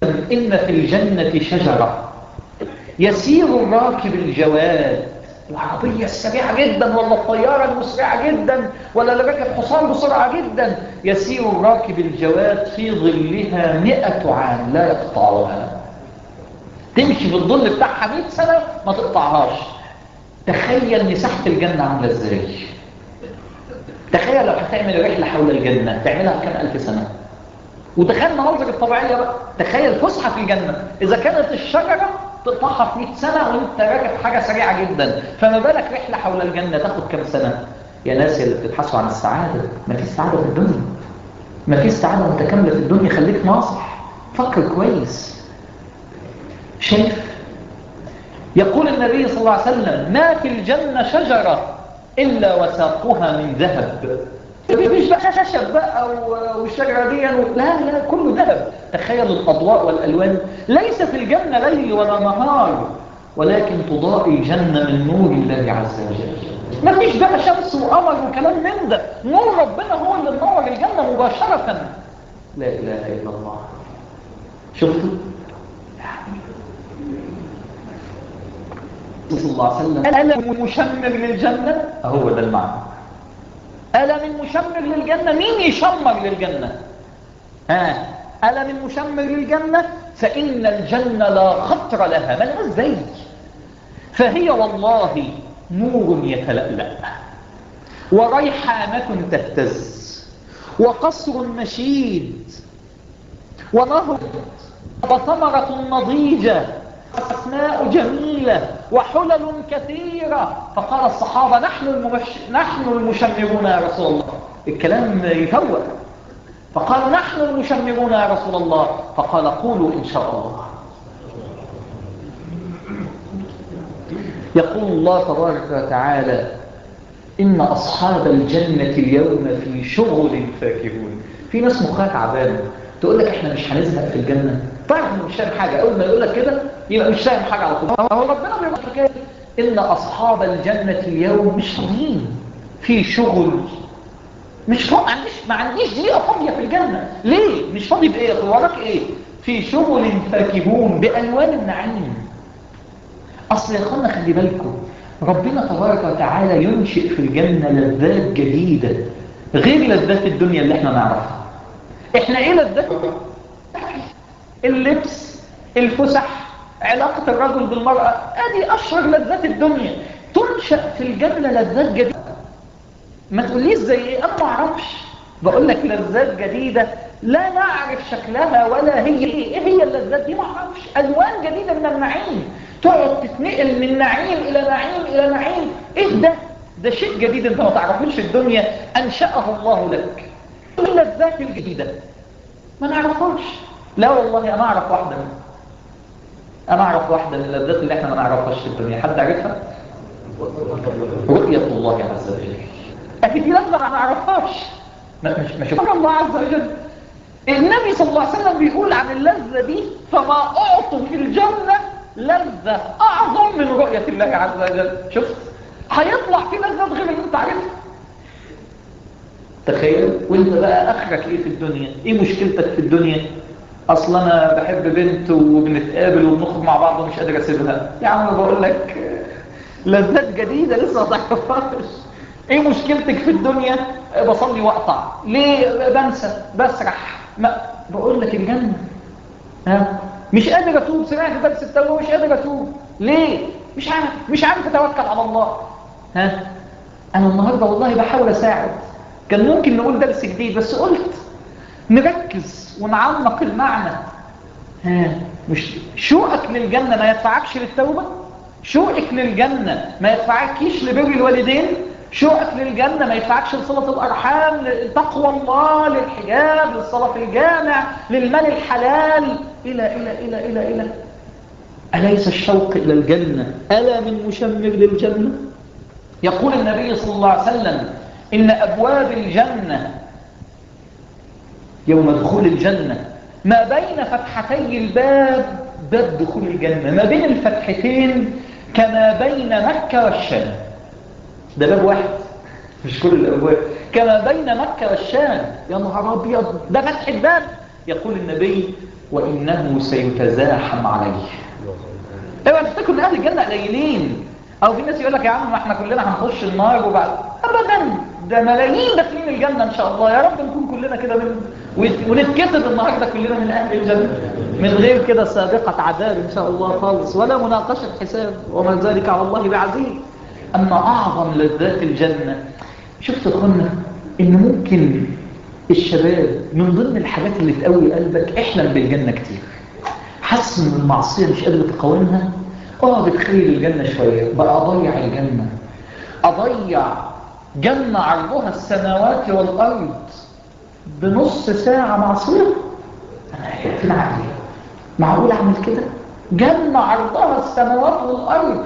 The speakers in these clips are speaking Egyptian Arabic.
إن في الجنة شجرة يسير الراكب الجواد العربية السريعة جدا ولا الطيارة المسرعة جدا ولا اللي راكب حصان بسرعة جدا يسير الراكب الجواد في ظلها مئة عام لا يقطعها تمشي في الظل بتاعها 100 سنة ما تقطعهاش تخيل مساحة الجنة عاملة ازاي تخيل لو هتعمل رحلة حول الجنة تعملها كام ألف سنة وتخيل المناظر الطبيعية بقى تخيل فسحة في الجنة إذا كانت الشجرة تقطعها في 100 سنة وانت راكب حاجة سريعة جدا فما بالك رحلة حول الجنة تاخد كام سنة يا ناس اللي بتبحثوا عن السعادة ما في سعادة في الدنيا ما في سعادة متكاملة في الدنيا خليك ناصح فكر كويس شايف يقول النبي صلى الله عليه وسلم ما في الجنة شجرة إلا وساقها من ذهب مش بقى خشب بقى والشجرة دي لا لا كله ذهب تخيل الأضواء والألوان ليس في الجنة ليل ولا نهار ولكن تضاء الجنة من نور الله عز وجل ما فيش بقى شمس وقمر وكلام من ده نور ربنا هو اللي منور الجنة مباشرة لا إله إلا الله شفتوا صلى الله عليه وسلم ألا من مشمر للجنة هو ده المعنى ألا من مشمر للجنة مين يشمر للجنة ها ألا من مشمر للجنة فإن الجنة لا خطر لها ما لها زي فهي والله نور يتلألأ وريحانة تهتز وقصر مشيد ونهر وثمرة نضيجة أسماء جميلة وحلل كثيرة فقال الصحابة نحن, المش... نحن المشمرون يا رسول الله الكلام يفوق فقال نحن المشمرون يا رسول الله فقال قولوا إن شاء الله يقول الله تبارك وتعالى إن أصحاب الجنة اليوم في شغل فاكهون في ناس مخها تعبان تقول لك احنا مش هنزهق في الجنة طيب مش فاهم حاجة أول ما يقول لك كده يبقى مش فاهم حاجة على طول هو ربنا بيقول لك كده إن أصحاب الجنة اليوم مش فاضيين في شغل مش فاضي ما عنديش ما عنديش دقيقة فاضية في الجنة ليه مش فاضي بإيه وراك إيه في شغل فاكهون بألوان النعيم أصل يا أخوانا خلي بالكم ربنا تبارك وتعالى ينشئ في الجنة لذات جديدة غير لذات الدنيا اللي احنا نعرفها احنا ايه لذات اللبس الفسح علاقة الرجل بالمرأة ادي اشهر لذات الدنيا تنشأ في الجنة لذات جديدة ما تقوليش زي ايه انا ما اعرفش بقول لك لذات جديدة لا نعرف شكلها ولا هي ايه ايه هي اللذات دي ما اعرفش الوان جديدة من النعيم تقعد تتنقل من نعيم الى نعيم الى نعيم ايه ده ده شيء جديد انت ما تعرفوش في الدنيا انشأه الله لك اللذات الجديدة ما نعرفهاش لا والله انا اعرف واحدة منها انا اعرف واحدة من اللذات اللي احنا ما نعرفهاش في الدنيا حد عارفها رؤية الله عز وجل اكيد في لذة ما نعرفهاش ما مش مش الله عز وجل النبي صلى الله عليه وسلم بيقول عن اللذة دي فما اعطوا في الجنة لذة اعظم من رؤية الله عز وجل شفت هيطلع في لذات غير اللي انت عارفها تخيل وانت بقى اخرك ايه في الدنيا ايه مشكلتك في الدنيا اصلا انا بحب بنت وبنتقابل وبنخرج مع بعض ومش قادر اسيبها يا عم بقول لك لذات جديدة لسه ما تعرفهاش ايه مشكلتك في الدنيا بصلي واقطع ليه بنسى بسرح ما بقول لك الجنة ها مش قادر اتوب سمعت درس التوبه مش قادر اتوب ليه مش عارف مش عارف اتوكل على الله ها انا النهارده والله بحاول اساعد كان ممكن نقول درس جديد بس قلت نركز ونعمق المعنى ها مش شوقك للجنة ما يدفعكش للتوبة شوقك للجنة ما يدفعكيش لبر الوالدين شوقك للجنة ما يدفعكش لصلة الأرحام لتقوى الله للحجاب للصلاة في الجامع للمال الحلال إلى إلى إلى إلى إلى أليس الشوق إلى الجنة ألا من مشمر للجنة يقول النبي صلى الله عليه وسلم إن أبواب الجنة يوم دخول الجنة ما بين فتحتي الباب باب دخول الجنة ما بين الفتحتين كما بين مكة والشام ده باب واحد مش كل الأبواب كما بين مكة والشام يا نهار أبيض ده فتح الباب يقول النبي وإنه سيتزاحم عليه اوعى تفتكروا ان اهل الجنه قليلين او في ناس يقول لك يا عم ما احنا كلنا هنخش النار وبعد ابدا ده ملايين داخلين الجنه ان شاء الله يا رب نكون كلنا كده من ونتكتب النهارده كلنا من اهل الجنه من غير كده سابقه عذاب ان شاء الله خالص ولا مناقشه حساب وما ذلك على الله بعزيز اما اعظم لذات الجنه شفت اخوانا ان ممكن الشباب من ضمن الحاجات اللي تقوي قلبك احلم بالجنه كتير حاسس ان المعصيه مش قادر تقاومها اه بتخيل الجنه شويه بقى اضيع الجنه اضيع جنه عرضها السماوات والارض بنص ساعه معصيه انا فين عقلي معقول اعمل كده جنة عرضها السماوات والأرض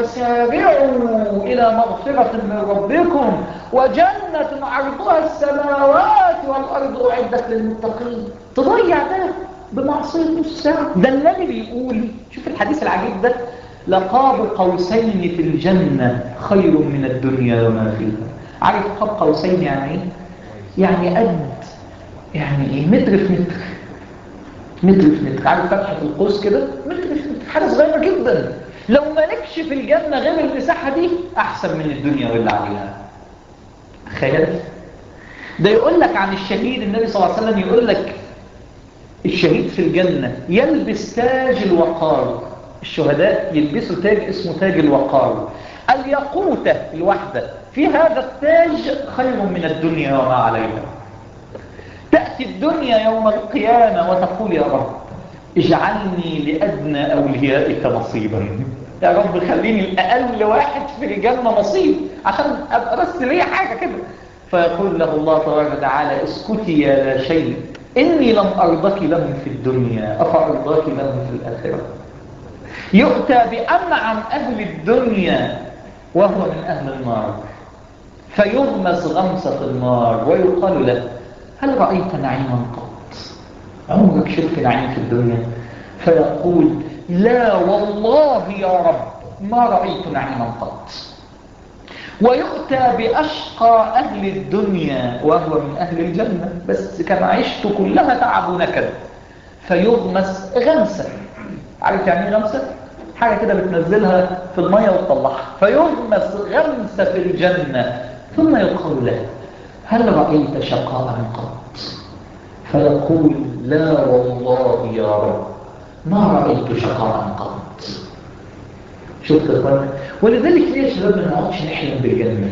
وسارعوا إلى مغفرة من ربكم وجنة عرضها السماوات والأرض أعدت للمتقين تضيع ده بمعصية نص ساعة ده النبي بيقول شوف الحديث العجيب ده لقاب قوسين في الجنة خير من الدنيا وما فيها عارف قاب قوسين يعني ايه؟ يعني قد يعني ايه متر في متر متر في متر عارف فتحة القوس كده متر في متر حاجة صغيرة جدا لو مالكش في الجنة غير المساحة دي أحسن من الدنيا واللي عليها تخيل ده يقول لك عن الشهيد النبي صلى الله عليه وسلم يقول لك الشهيد في الجنة يلبس تاج الوقار الشهداء يلبسوا تاج اسمه تاج الوقار الياقوتة الواحدة في هذا التاج خير من الدنيا وما عليها تأتي الدنيا يوم القيامة وتقول يا رب اجعلني لأدنى أوليائك نصيبا يا رب خليني الأقل واحد في الجنة نصيب عشان أبقى بس ليه حاجة كده فيقول له الله تبارك وتعالى اسكتي يا لا شيء إني لم أرضك لهم في الدنيا أفأرضاك لهم في الآخرة يؤتى بأنعم أهل الدنيا وهو من أهل النار فيغمس غمسة النار ويقال له هل رأيت نعيما قط عمرك شفت نعيم في الدنيا فيقول لا والله يا رب ما رأيت نعيما قط ويؤتى بأشقى أهل الدنيا وهو من أهل الجنة بس كان عشت كلها تعب ونكد فيغمس غمسة عارف يعني ايه غمسة؟ حاجة كده بتنزلها في المية وتطلعها فيغمس غمسة في الجنة ثم يقول له هل رأيت شقاء قط فيقول لا والله يا رب ما رأيت شقاء قط شفت اخوانا ولذلك ليه يا شباب ما نقعدش نحلم بالجنة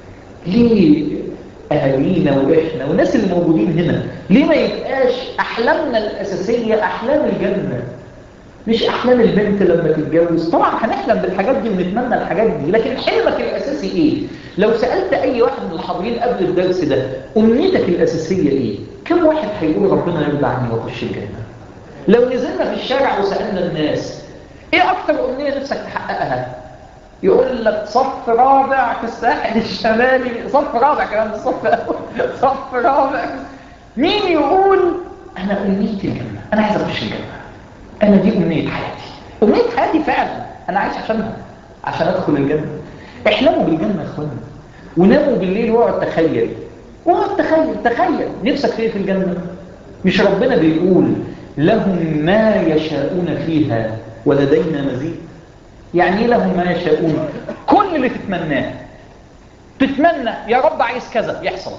ليه أهالينا وإحنا والناس اللي موجودين هنا ليه ما يبقاش أحلامنا الأساسية أحلام الجنة مش أحلام البنت لما تتجوز طبعا هنحلم بالحاجات دي ونتمنى الحاجات دي لكن حلمك الأساسي إيه لو سألت أي واحد من الحاضرين قبل الدرس ده أمنيتك الأساسية إيه كم واحد هيقول ربنا يرضى عني وأخش الجنة لو نزلنا في الشارع وسألنا الناس إيه أكتر أمنية نفسك تحققها يقول لك صف رابع في الساحل الشمالي صف رابع كمان صف أول صف رابع مين يقول أنا أمنيتي الجنة أنا عايز أخش الجنة أنا دي أمنية حياتي أمنية حياتي فعلا أنا عايش عشانها عشان أدخل الجنة احلموا بالجنة يا أخوانا وناموا بالليل واقعد تخيل واقعد تخيل تخيل نفسك في ايه في الجنة مش ربنا بيقول لهم ما يشاءون فيها ولدينا مزيد يعني ايه لهم ما يشاءون كل اللي تتمناه تتمنى يا رب عايز كذا يحصل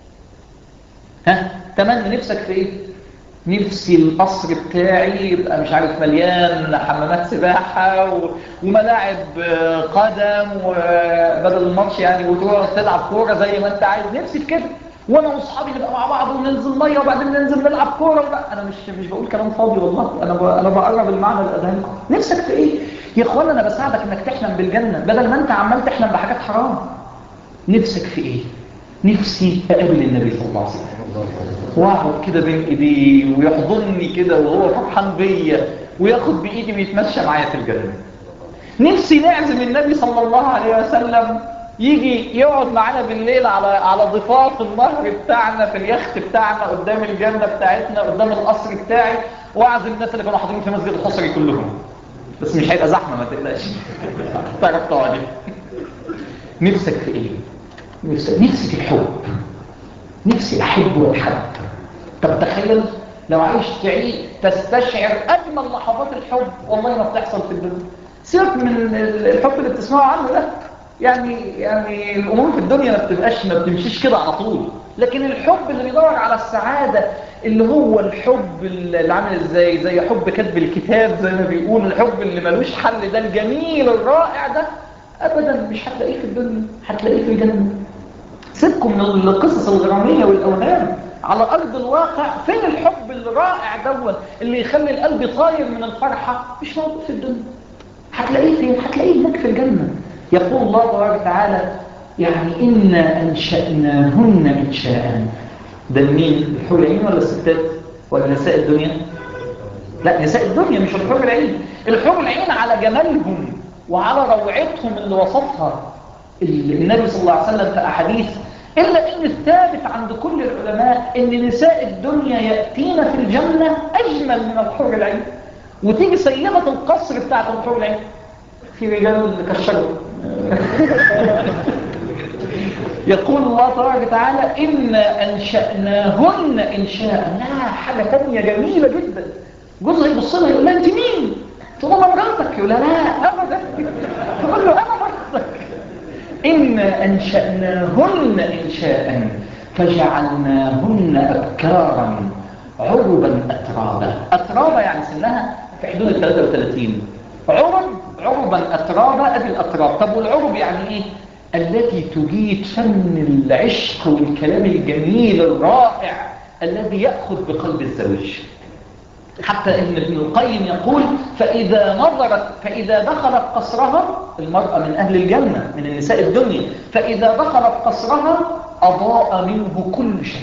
ها تمنى نفسك في ايه نفسي القصر بتاعي يبقى مش عارف مليان حمامات سباحة و... وملاعب قدم وبدل الماتش يعني وتروح تلعب كورة زي ما انت عايز نفسي في كده وانا واصحابي نبقى مع بعض وننزل ميه وبعدين ننزل نلعب كوره ولا انا مش مش بقول كلام فاضي والله انا ب... انا بقرب المعنى لاذهانكم نفسك في ايه يا اخوانا انا بساعدك انك تحلم بالجنه بدل ما انت عمال تحلم بحاجات حرام نفسك في ايه نفسي اقابل النبي صلى الله عليه وسلم واقعد كده بين ايديه ويحضني كده وهو فرحان بيا وياخد بايدي ويتمشى معايا في الجنه نفسي نعزم النبي صلى الله عليه وسلم يجي يقعد معانا بالليل على على ضفاف النهر بتاعنا في اليخت بتاعنا قدام الجنه بتاعتنا قدام القصر بتاعي واعزم الناس اللي كانوا حاضرين في مسجد الحصري كلهم بس مش هيبقى زحمه ما تقلقش تعرف تقعد نفسك في ايه نفسي نفسي في الحب نفسي احب واتحب طب تخيل لو عايش تعيش تستشعر أجمل لحظات الحب والله ما بتحصل في الدنيا سيبك من الحب اللي بتسمعه عنه ده يعني يعني الأمور في الدنيا ما بتبقاش ما بتمشيش كده على طول لكن الحب اللي بيدور على السعادة اللي هو الحب اللي عامل ازاي زي حب كتب الكتاب زي ما بيقول الحب اللي ملوش حل ده الجميل الرائع ده ابدا مش هتلاقيه في الدنيا هتلاقيه في الجنة سيبكم من القصص الغرامية والأوهام على أرض الواقع فين الحب الرائع دون اللي يخلي القلب طاير من الفرحة مش موجود في الدنيا هتلاقيه فين هتلاقيه هناك في الجنة يقول الله تبارك وتعالى يعني إنا أنشأناهن إنشاء ده مين الحور العين ولا الستات ولا نساء الدنيا لا نساء الدنيا مش الحور العين الحور العين على جمالهم وعلى روعتهم اللي وصفها النبي صلى الله عليه وسلم في أحاديث إلا أن الثابت عند كل العلماء أن نساء الدنيا يأتين في الجنة أجمل من الحور العين وتيجي سيدة القصر بتاعت الحور العين في رجال كالشجر يقول الله تبارك وتعالى إنا أنشأناهن إنشاء لا حاجة تانية جميلة جدا جوزها يبص لها يقول لها أنت مين؟ تقول له مراتك يقول لها لا أبدا تقول له أنا مراتك إنا أنشأناهن إنشاء فجعلناهن أبكارا عربا أترابا أترابا يعني سنها في حدود ال 33 عرب عربا أترابا أدي الأتراب طب والعرب يعني إيه؟ التي تجيد فن العشق والكلام الجميل الرائع الذي يأخذ بقلب الزوج حتى ان ابن القيم يقول فإذا نظرت فإذا دخلت قصرها المرأة من أهل الجنة من النساء الدنيا فإذا دخلت قصرها أضاء منه كل شيء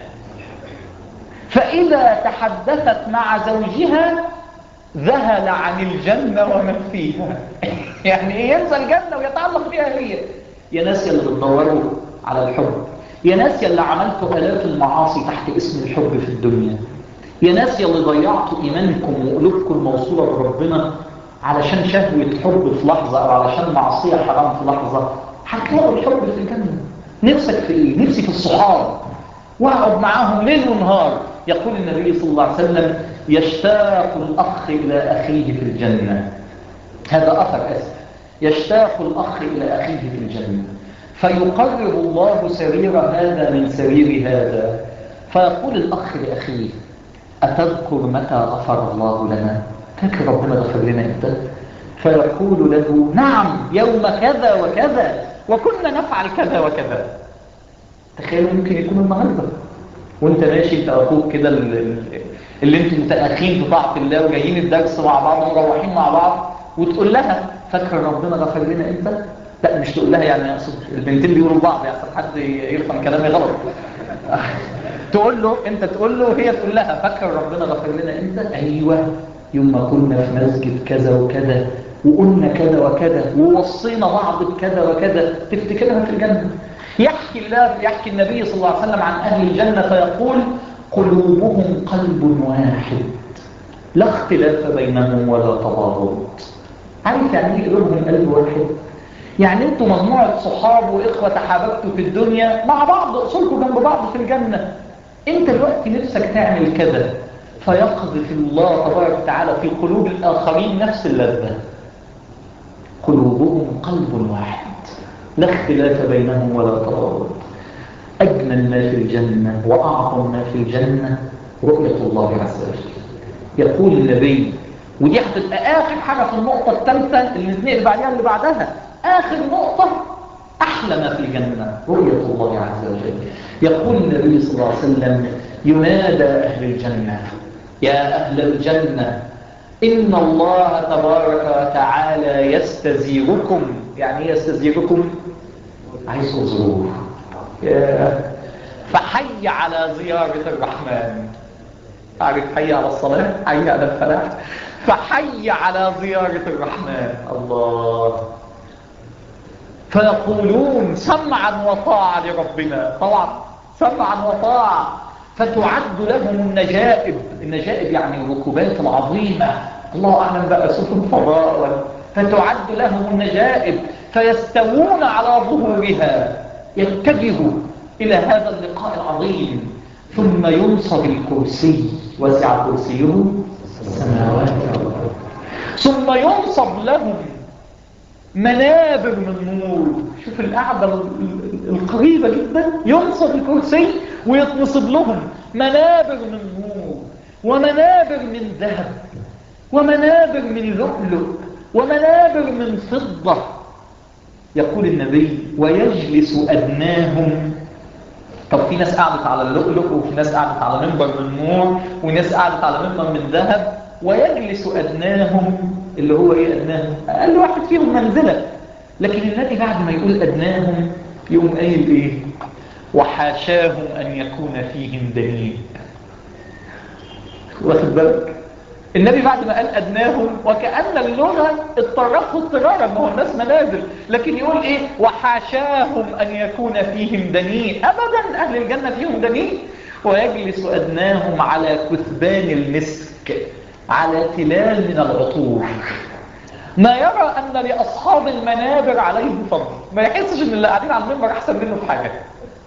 فإذا تحدثت مع زوجها ذهل عن الجنة ومن فيها يعني ايه ينسى الجنة ويتعلق بها هي يا ناس اللي بتدوروا على الحب يا ناس اللي عملتوا آلاف المعاصي تحت اسم الحب في الدنيا يا ناس اللي ضيعتوا إيمانكم وقلوبكم الموصولة بربنا علشان شهوة حب في لحظة أو علشان معصية حرام في لحظة هتلاقوا الحب في الجنة نفسك في إيه؟ نفسي في الصحاب واقعد معاهم ليل ونهار يقول النبي صلى الله عليه وسلم يشتاق الأخ إلى أخيه في الجنة هذا أثر أسف يشتاق الأخ إلى أخيه في الجنة فيقرب الله سرير هذا من سرير هذا فيقول الأخ لأخيه أتذكر متى غفر الله لنا فاكر ربنا غفر لنا إمتى فيقول له نعم يوم كذا وكذا وكنا نفعل كذا وكذا تخيل ممكن يكون النهارده وانت ماشي انت اخوك كده اللي انتوا متاخين في طاعه الله وجايين الدرس مع بعض ومروحين مع بعض وتقول لها فاكر ربنا غفر لنا امتى لا مش تقول لها يعني اقصد البنتين بيقولوا لبعض يعني حد يفهم كلامي غلط تقول له انت تقول له هي تقول لها فاكر ربنا غفر لنا امتى ايوه يوم ما كنا في مسجد كذا وكذا وقلنا كذا وكذا ووصينا بعض بكذا وكذا تفتكرها في الجنه يحكي الله يحكي النبي صلى الله عليه وسلم عن اهل الجنه فيقول قلوبهم قلب واحد لا اختلاف بينهم ولا تضارب عارف يعني ايه قلوبهم قلب واحد يعني انتوا مجموعه صحاب واخوه تحاببتوا في الدنيا مع بعض اصولكم جنب بعض في الجنه انت دلوقتي نفسك تعمل كذا فيقذف الله تبارك وتعالى في قلوب الاخرين نفس اللذه قلوبهم قلب واحد لا اختلاف بينهم ولا تضارب اجمل ما في الجنه واعظم ما في الجنه رؤيه الله عز وجل يقول النبي ودي هتبقى اخر حاجه في النقطه الثالثه اللي نتنقل بعدها اللي بعدها اخر نقطه احلى ما في الجنه رؤيه الله عز وجل يقول النبي صلى الله عليه وسلم ينادى اهل الجنه يا اهل الجنه ان الله تبارك وتعالى يستزيركم يعني ايه يستزيركم عايز تزوروه فحي على زياره الرحمن أعرف حي على الصلاة حي على الفلاح فحي على زيارة الرحمن الله فيقولون سمعا وطاعة لربنا طبعا سمعا وطاعة فتعد لهم النجائب النجائب يعني الركوبات العظيمة الله أعلم بقى سفن فضاء فتعد لهم النجائب فيستوون على ظهورها يتجهوا إلى هذا اللقاء العظيم ثم ينصب الكرسي وسع كرسيه السماوات والأرض ثم ينصب لهم منابر من نور شوف القعدة القريبة جدا ينصب الكرسي ويتنصب لهم منابر من نور ومنابر من ذهب ومنابر من لؤلؤ ومنابر من فضة يقول النبي ويجلس أدناهم طب في ناس قعدت على اللؤلؤ وفي ناس قعدت على منبر من نور وناس قعدت على منبر من ذهب ويجلس أدناهم اللي هو إيه أدناهم أقل واحد فيهم منزلة لكن النبي بعد ما يقول أدناهم يقوم قايل إيه وحاشاهم أن يكون فيهم دليل واخد بالك النبي بعد ما قال أدناهم وكأن اللغة اضطرته اضطرارا ما هو الناس منازل لكن يقول إيه وحاشاهم أن يكون فيهم دنيء أبدا أهل الجنة فيهم دنيء ويجلس أدناهم على كثبان المسك على تلال من العطور ما يرى أن لأصحاب المنابر عليهم فضل ما يحسش أن اللي قاعدين على المنبر أحسن منه في حاجة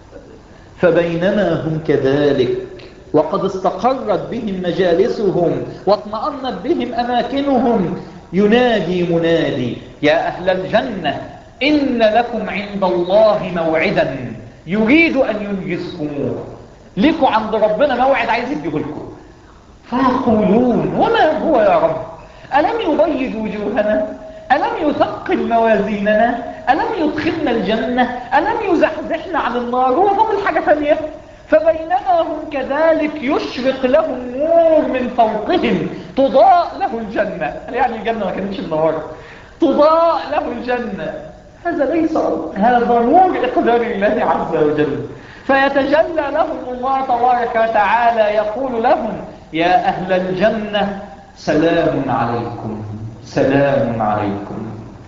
فبينما هم كذلك وقد استقرت بهم مجالسهم واطمأنت بهم أماكنهم ينادي منادي يا أهل الجنة إن لكم عند الله موعدا يريد أن ينجزكموه لكم عند ربنا موعد عايز يديه لكم فيقولون وما هو يا رب ألم يبيض وجوهنا ألم يثقل موازيننا ألم يدخلنا الجنة ألم يزحزحنا عن النار هو فضل حاجة ثانية فبينما هم كذلك يشرق لهم نور من فوقهم تضاء له الجنة يعني الجنة ما كانتش منورة تضاء له الجنة هذا ليس هذا نور إقدار الله عز وجل فيتجلى لهم الله تبارك وتعالى يقول لهم يا أهل الجنة سلام عليكم سلام عليكم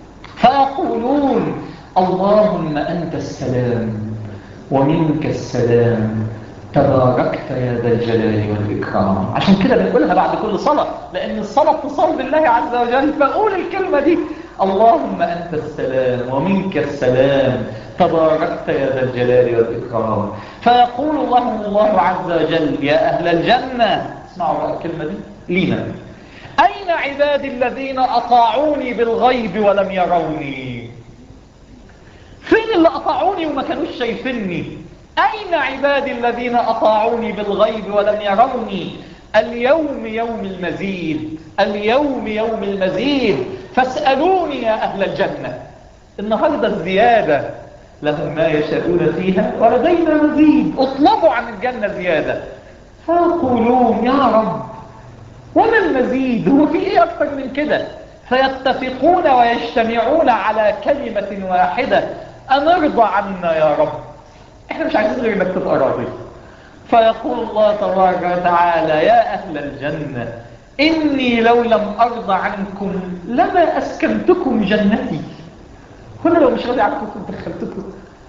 فيقولون اللهم أنت السلام ومنك السلام تباركت يا ذا الجلال والإكرام عشان كده بنقولها بعد كل صلاة لأن الصلاة اتصال بالله عز وجل فقول الكلمة دي اللهم أنت السلام ومنك السلام تباركت يا ذا الجلال والإكرام فيقول لهم الله عز وجل يا أهل الجنة اسمعوا بقى الكلمة دي لينا أين عبادي الذين أطاعوني بالغيب ولم يروني فين اللي أطاعوني وما كانوش شايفيني أين عبادي الذين أطاعوني بالغيب ولم يروني اليوم يوم المزيد اليوم يوم المزيد فاسألوني يا أهل الجنة النهاردة الزيادة لهم ما يشاءون فيها ولدينا مزيد اطلبوا عن الجنة زيادة فيقولون يا رب وما المزيد هو في ايه اكتر من كده فيتفقون ويجتمعون على كلمة واحدة أن ارضى عنا يا رب احنا مش عايزين غير انك تبقى راضي فيقول الله تبارك وتعالى يا أهل الجنة إني لو لم أرضى عنكم لما أسكنتكم جنتي هنا لو مش راضي عنكم كنت دخلتكم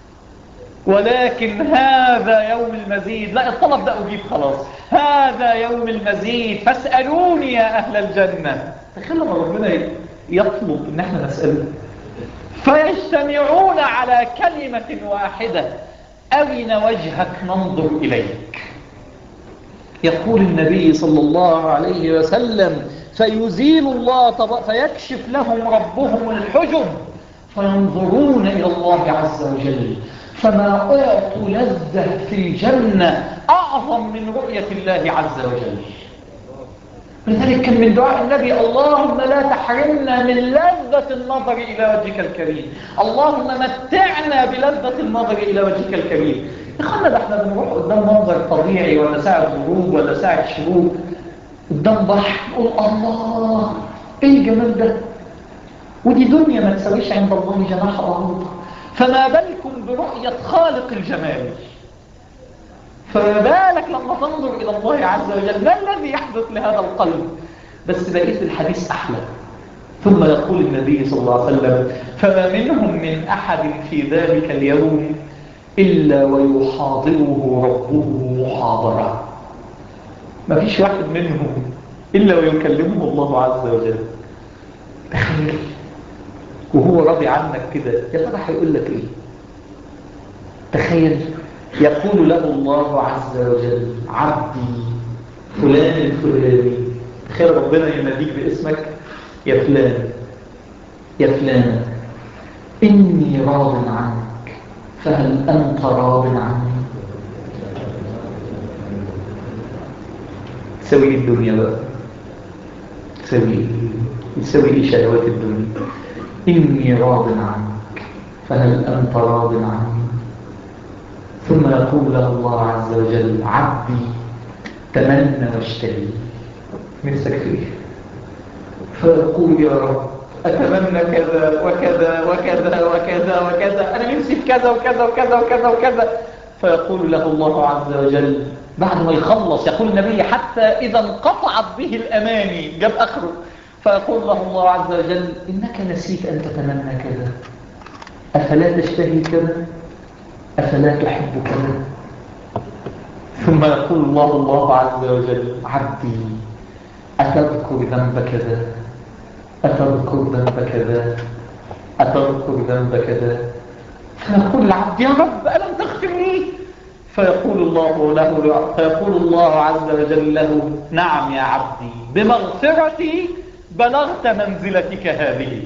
ولكن هذا يوم المزيد لا الطلب ده أجيب خلاص هذا يوم المزيد فاسألوني يا أهل الجنة تخيل لما ربنا يطلب ان احنا نسأله فيجتمعون على كلمة واحدة أرن وجهك ننظر إليك يقول النبي صلى الله عليه وسلم فيزيل الله طب... فيكشف لهم ربهم الحجب فينظرون إلى الله عز وجل فما أعطوا لذة في الجنة أعظم من رؤية الله عز وجل لذلك كان من دعاء النبي اللهم لا تحرمنا من لذة النظر إلى وجهك الكريم اللهم متعنا بلذة النظر إلى وجهك الكريم إخوانا ده احنا بنروح قدام منظر طبيعي ولا ساعة غروب ولا ساعة شروق قدام بحر نقول الله ايه الجمال ده ودي دنيا ما تسويش عند الله جناح بعوضة فما بالكم برؤية خالق الجمال فما بالك لما تنظر إلى الله عز وجل ما الذي يحدث لهذا القلب بس بقيت الحديث أحلى ثم يقول النبي صلى الله عليه وسلم فما منهم من أحد في ذلك اليوم إلا ويحاضره ربه محاضرة ما فيش واحد منهم إلا ويكلمه الله عز وجل تخيل وهو راضي عنك كده يا ترى هيقول لك ايه تخيل يقول له الله عز وجل عبدي فلان الفلاني تخيل ربنا يناديك باسمك يا فلان يا فلان إني راض عنك فهل أنت راض عني تسوي إيه الدنيا بقى تسوي إيه؟ تسوي إيه شهوات الدنيا إني راض عنك فهل أنت راض عني ثم يقول له الله عز وجل عبدي تمنى واشتهي نفسك فيه فيقول يا رب أتمنى كذا وكذا وكذا وكذا وكذا أنا نفسي في كذا وكذا وكذا وكذا وكذا فيقول له الله عز وجل بعد ما يخلص يقول النبي حتى إذا انقطعت به الأماني جاب آخره فيقول له الله عز وجل إنك نسيت أن تتمنى كذا أفلا تشتهي كذا أفلا تحب كذا ثم يقول الله الله عز وجل عبدي أتذكر ذنب كذا أتذكر ذنب كذا أتذكر ذنب كذا فيقول العبد يا رب ألم تغفر لي فيقول الله له فيقول الله عز وجل له نعم يا عبدي بمغفرتي بلغت منزلتك هذه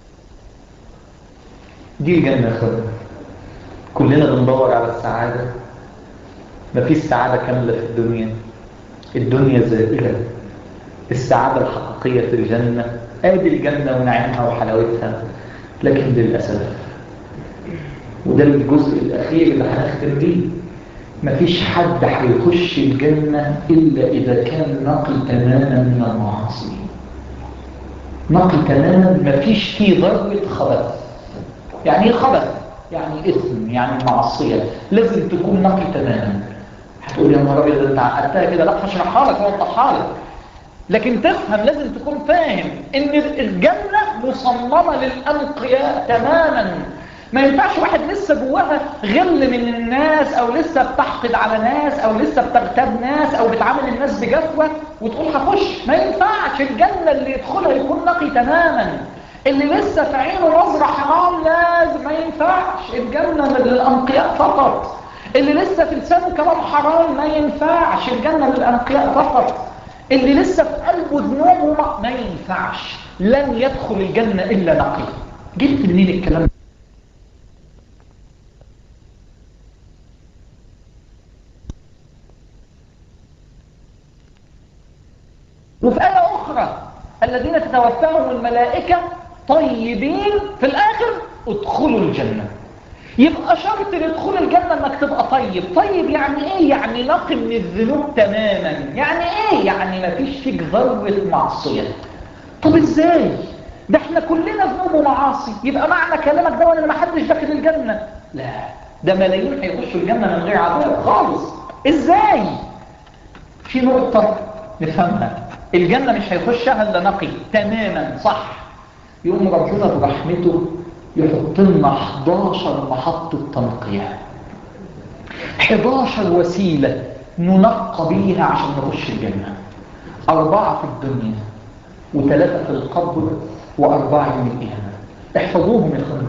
دي الجنة خير كلنا بندور على السعادة ما فيش سعادة كاملة في الدنيا الدنيا زائلة السعادة الحقيقية في الجنة ادي الجنة ونعيمها وحلاوتها لكن للأسف وده الجزء الأخير اللي هنختم بيه مفيش حد هيخش الجنة إلا إذا كان نقي تماما من المعاصي نقي تماما مفيش فيه ذرة خبث يعني ايه خبث؟ يعني إثم يعني معصية لازم تكون نقي تماما هتقول يا نهار ابيض انت عقدتها كده لا هشرحها لك واوضحها لك لكن تفهم لازم تكون فاهم ان الجنة مصممة للأنقياء تماما ما ينفعش واحد لسه جواها غل من الناس او لسه بتحقد على ناس او لسه بتغتاب ناس او بتعامل الناس بجفوة وتقول هخش ما ينفعش الجنة اللي يدخلها يكون نقي تماما اللي لسه في عينه نظرة حرام لازم ما ينفعش الجنة للأنقياء فقط اللي لسه في لسانه كلام حرام ما ينفعش الجنة للأنقياء فقط اللي لسه في قلبه ذنوبه ما, ما ينفعش لن يدخل الجنة إلا نقي جبت منين الكلام ده وفي آية أخرى الذين تتوفاهم الملائكة طيبين في الآخر ادخلوا الجنة يبقى شرط لدخول الجنة انك تبقى طيب طيب يعني ايه يعني نقي من الذنوب تماما يعني ايه يعني ما فيش فيك ذرة معصية طب ازاي ده احنا كلنا ذنوب ومعاصي يبقى معنى كلامك ده ان ما حدش داخل الجنة لا ده ملايين هيخشوا الجنة من غير عذاب خالص ازاي في نقطة نفهمها الجنة مش هيخشها الا نقي تماما صح يقوم ربنا برحمته يحط لنا 11 محطة تنقية 11 وسيلة ننقى بيها عشان نخش الجنة أربعة في الدنيا وثلاثة في القبر وأربعة يوم القيامة احفظوهم يا اخوان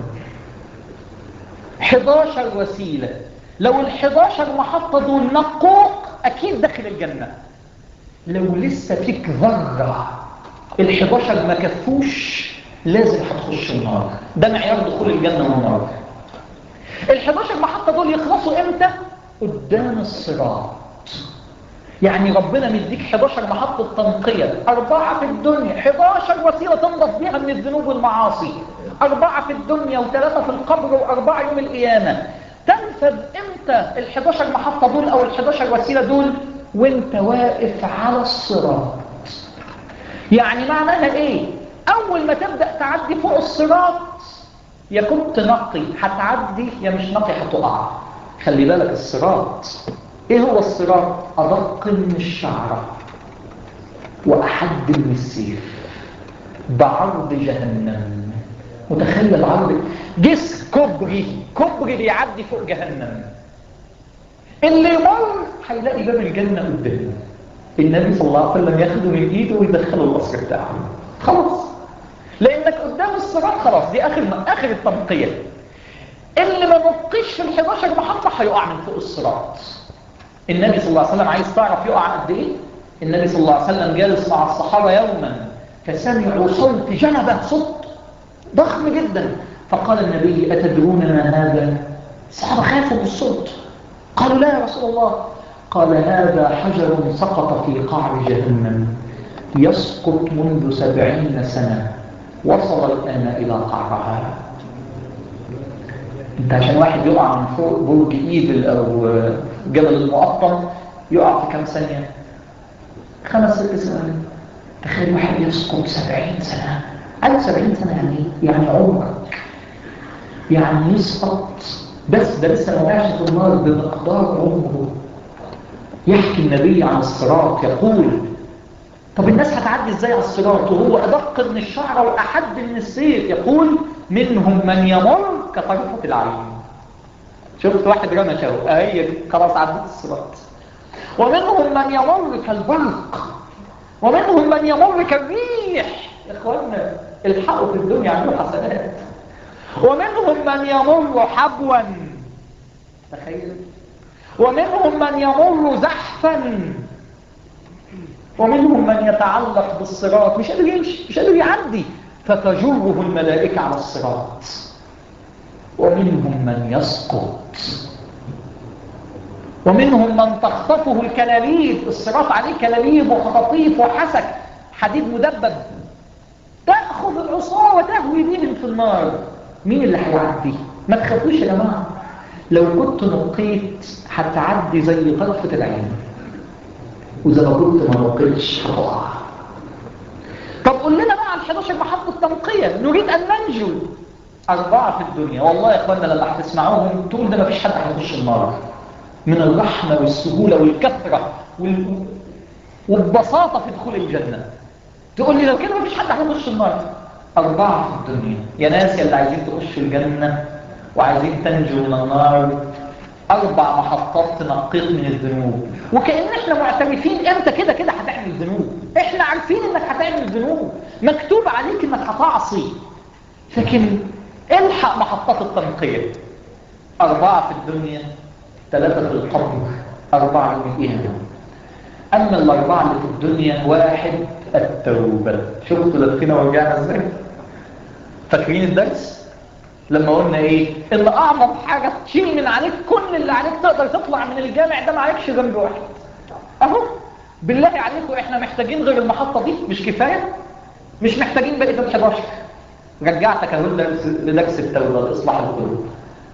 11 وسيلة لو ال 11 محطة دول نقوك أكيد داخل الجنة لو لسه فيك ذرة ال 11 ما كفوش لازم هتخش النار ده معيار دخول الجنة والنار ال 11 محطة دول يخلصوا امتى قدام الصراط يعني ربنا مديك 11 محطة تنقية أربعة في الدنيا 11 وسيلة تنضف بيها من الذنوب والمعاصي أربعة في الدنيا وثلاثة في القبر وأربعة يوم القيامة تنفذ امتى ال 11 محطة دول أو ال 11 وسيلة دول وانت واقف على الصراط يعني معناها ايه اول ما تبدأ تعدي فوق الصراط يا كنت نقي هتعدي يا مش نقي هتقع خلي بالك الصراط ايه هو الصراط ادق من الشعرة واحد من السيف بعرض جهنم متخيل عرض جسر كبري كبري بيعدي فوق جهنم اللي يمر هيلاقي باب الجنة قدامه النبي صلى الله عليه وسلم ياخده من ايده ويدخله القصر بتاعه خلاص لانك قدام الصراط خلاص دي اخر اخر التنقيه اللي ما نطيش في ال 11 محطة هيقع من فوق الصراط النبي صلى الله عليه وسلم عايز تعرف يقع قد ايه النبي صلى الله عليه وسلم جالس مع الصحابة يوما فسمعوا صوت جنبه صوت ضخم جدا فقال النبي أتدرون ما هذا الصحابة خافوا بالصوت قالوا لا يا رسول الله قال هذا حجر سقط في قعر جهنم يسقط منذ سبعين سنة وصل الآن إلى قعرها انت عشان واحد يقع من فوق برج ايفل او جبل المقطم يقع في كام ثانية خمس ست ثواني تخيل واحد يسقط سبعين سنة قال سبعين سنة يعني يعني عمرك يعني يسقط بس ده لسه ما وقعش في النار بمقدار عمره يحكي النبي عن الصراط يقول طب الناس هتعدي ازاي على الصراط وهو ادق من الشعره واحد من السيف يقول منهم من يمر كطرفه العين شفت واحد رمى شهو اهي خلاص عدت الصراط ومنهم من يمر كالبرق ومنهم من يمر كالريح يا اخوانا الحقوا في الدنيا عملوا حسنات ومنهم من يمر حبوا تخيل ومنهم من يمر زحفا ومنهم من يتعلق بالصراط مش قادر يمشي مش قادر يعدي فتجره الملائكة على الصراط ومنهم من يسقط ومنهم من تخطفه الكلاليب الصراط عليه كلاليب وخطاطيف وحسك حديد مدبب تأخذ العصا وتهوي بهم في النار مين اللي هيعدي ما تخافوش يا جماعة لو كنت نقيت هتعدي زي طرفة العين وإذا ما كنت ما نقيتش هتقع طب قول لنا بقى على 11 محطة تنقية نريد أن ننجو أربعة في الدنيا والله يا إخواننا لما هتسمعوهم تقول ده ما فيش حد هيخش النار من الرحمة والسهولة والكثرة وال... والبساطة في دخول الجنة تقول لي لو كده ما فيش حد هيخش النار أربعة في الدنيا يا ناس يا اللي عايزين تخشوا الجنة وعايزين تنجوا من النار أربع محطات تنقيك من الذنوب وكأن احنا معترفين انت كده كده هتعمل ذنوب احنا عارفين انك هتعمل ذنوب مكتوب عليك انك هتعصي لكن الحق محطات التنقية أربعة في الدنيا ثلاثة في القبر أربعة القيامة أما الأربعة اللي في الدنيا واحد التوبة شفتوا لفينا ورجعنا ازاي فاكرين الدرس لما قلنا ايه ان اعظم حاجة تشيل من عليك كل اللي عليك تقدر تطلع من الجامع ده ما عليكش ذنب واحد اهو بالله عليكم احنا محتاجين غير المحطة دي مش كفاية مش محتاجين بقية ال 11 رجعتك اهو لدرس التوبة لاصلاح القلوب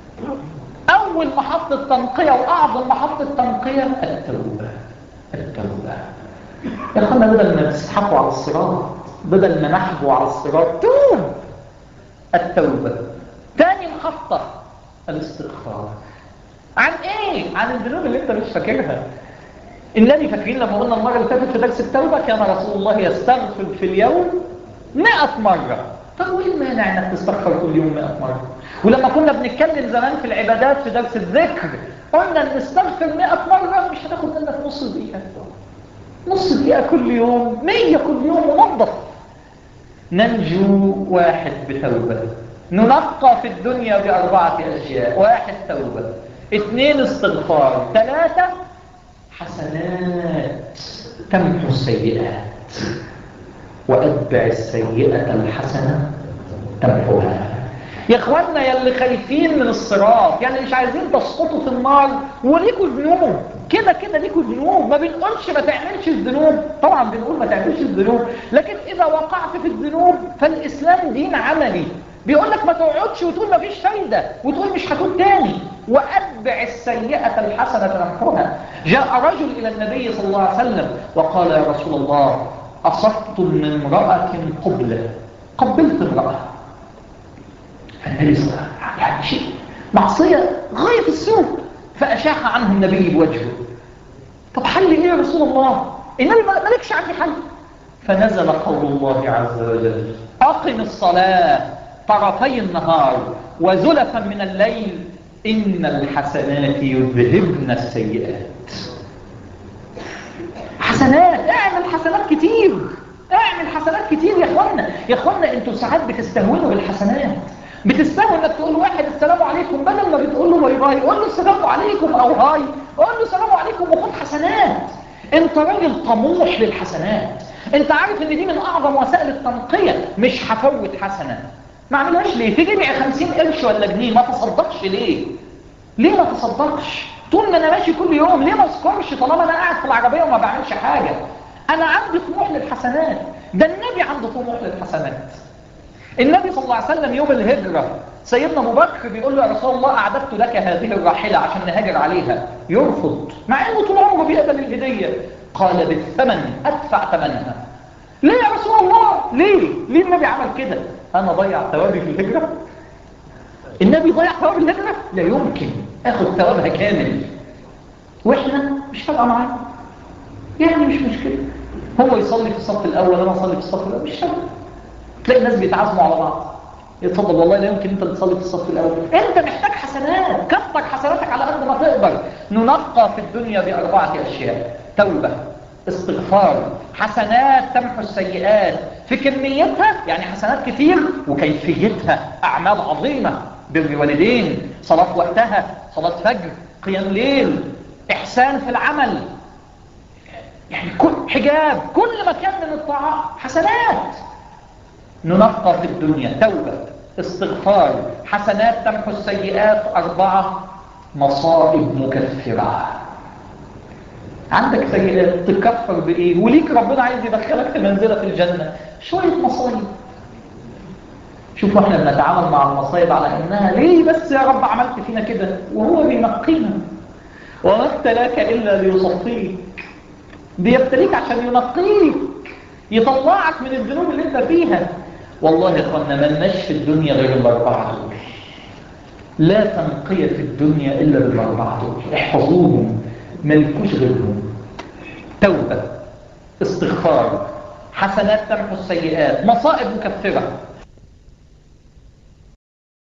اول محطة تنقية واعظم محطة تنقية التوبة التوبة يا اخوانا بدل ما تسحقوا على الصراط بدل ما نحبوا على الصراط توب التوبة تاني محطة الاستغفار عن ايه؟ عن الذنوب اللي انت مش فاكرها النبي فاكرين لما قلنا المرة اللي فاتت في درس التوبة كان رسول الله يستغفر في اليوم 100 مرة طب وايه المانع انك تستغفر كل يوم 100 مرة ولما كنا بنتكلم زمان في العبادات في درس الذكر قلنا ان نستغفر 100 مرة مش هتاخد منك نص دقيقة نص دقيقة كل يوم 100 كل يوم منظف ننجو واحد بتوبة ننقى في الدنيا بأربعة أشياء واحد توبة اثنين استغفار ثلاثة حسنات تمحو السيئات وأتبع السيئة الحسنة تمحوها يا اخوانا يا اللي خايفين من الصراط يعني مش عايزين تسقطوا في النار وليكوا ذنوب كده كده ليكوا ذنوب ما بنقولش ما تعملش الذنوب طبعا بنقول ما تعملش الذنوب لكن اذا وقعت في الذنوب فالاسلام دين عملي بيقول لك ما تقعدش وتقول ما فيش فايده وتقول مش هتقول تاني واتبع السيئه الحسنه تمحوها جاء رجل الى النبي صلى الله عليه وسلم وقال يا رسول الله اصبت من امراه قبله قبلت امراه فالنبي صلى الله عليه وسلم يعني شيء معصية غاية السوء فأشاح عنه النبي بوجهه طب حل ايه يا رسول الله النبي مالكش عندي حل فنزل قول الله عز وجل أقم الصلاة طرفي النهار وزلفا من الليل إن الحسنات يذهبن السيئات حسنات اعمل حسنات كتير اعمل حسنات كتير يا اخوانا يا اخوانا انتوا ساعات بتستهونوا بالحسنات بتستوي انك تقول واحد السلام عليكم بدل ما بتقول له باي باي قول له السلام عليكم او هاي قول له السلام عليكم وخد حسنات انت راجل طموح للحسنات انت عارف ان دي من اعظم وسائل التنقية مش هفوت حسنة ما اعملهاش ليه في جميع خمسين قرش ولا جنيه ما تصدقش ليه ليه ما تصدقش طول ما انا ماشي كل يوم ليه ما اذكرش طالما انا قاعد في العربية وما بعملش حاجة انا عندي طموح للحسنات ده النبي عنده طموح للحسنات النبي صلى الله عليه وسلم يوم الهجرة سيدنا ابو بكر بيقول له يا رسول الله اعددت لك هذه الراحلة عشان نهاجر عليها يرفض مع انه طول عمره بيقبل الهدية قال بالثمن ادفع ثمنها ليه يا رسول الله ليه ليه النبي عمل كده انا ضيع ثوابي في الهجرة النبي ضيع ثواب الهجرة لا يمكن اخد ثوابها كامل واحنا مش فارقه معانا يعني مش مشكلة هو يصلي في الصف الاول انا اصلي في الصف الاول مش فارقه تلاقي الناس بيتعازموا على بعض يتفضل والله لا يمكن انت تصلي في الصف الاول انت محتاج حسنات كفك حسناتك على قد ما تقدر ننقى في الدنيا باربعه اشياء توبه استغفار حسنات تمحو السيئات في كميتها يعني حسنات كتير وكيفيتها اعمال عظيمه بر والدين صلاه وقتها صلاه فجر قيام ليل احسان في العمل يعني كل حجاب كل مكان من الطاعات حسنات ننقى في الدنيا توبة استغفار حسنات تمحو السيئات أربعة مصائب مكفرة عندك سيئات تكفر بإيه وليك ربنا عايز يدخلك في منزلة في الجنة شوية مصايب شوفوا احنا بنتعامل مع المصايب على انها ليه بس يا رب عملت فينا كده وهو بينقينا وما ابتلاك الا ليصفيك بيبتليك عشان ينقيك يطلعك من الذنوب اللي انت فيها والله يا اخوانا ما لناش في الدنيا غير الاربعه دول لا تنقيه في الدنيا الا بالاربعه دول احفظوهم ملكوش غيرهم توبه استغفار حسنات تمحو السيئات مصائب مكفره